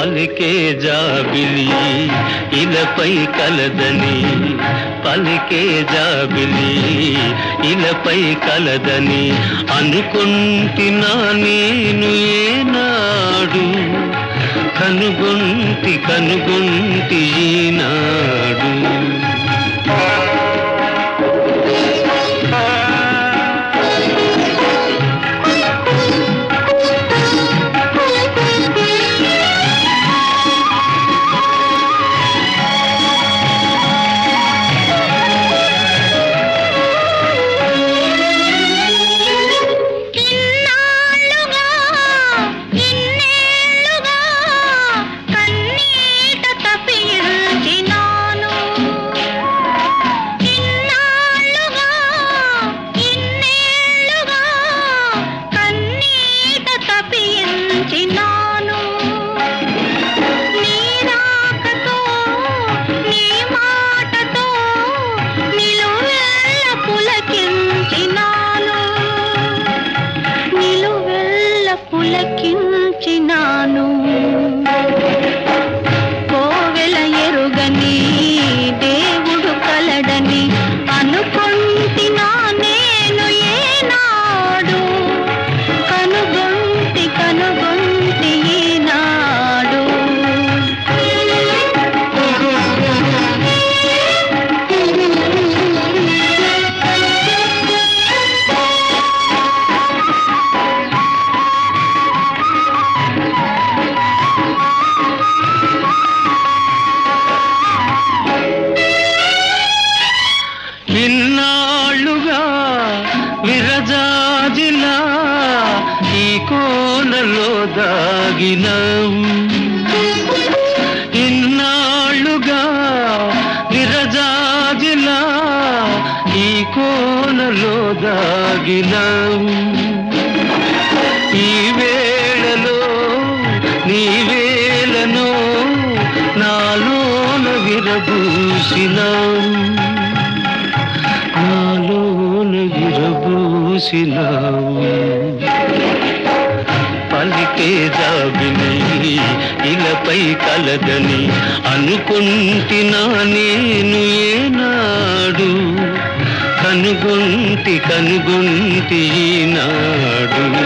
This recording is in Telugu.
పలికే జాబిలి ఇలపై కలదని పలికే జాబిలి ఇలపై కలదని అనుకుంటున్నా నేను ఏనాడు కనుగొంటి కనుగొంటి ఈనాడు ఇన్నాళ్ళుగా ఇన్నేళ్ళుగా కన్నీట తప్పించినాను ఇన్నాళ్ళుగా ఇన్నేళ్ళుగా కన్నీట తప్పించినాను నీ రాకతో నీ మాటతో నిలువెల్ల పులకించినాను నిలువెల్ల పులకించినాను కోవెల ఎరుగని దేవుడు కలడని అనుకుంటినా నేను ఏనాడు కనుగొంటి కనుగొంటి ఈనాడు ఇన్నాళ్ళుగా విరజాజిలా ఈ కోనలో దాగినవు ఇన్నాళ్ళుగా విరజాజిలా ఈ కోనలో దాగినవు ఈ వేళలో నీ వేలను నాలోన విరబూసినావు నాలోన విరబూసినావు పలికే జాబిని ఇలపై కలదని అనుకుంటున్నా నేను ఏనాడు కనుగొంటి కనుగొంటి ఈనాడు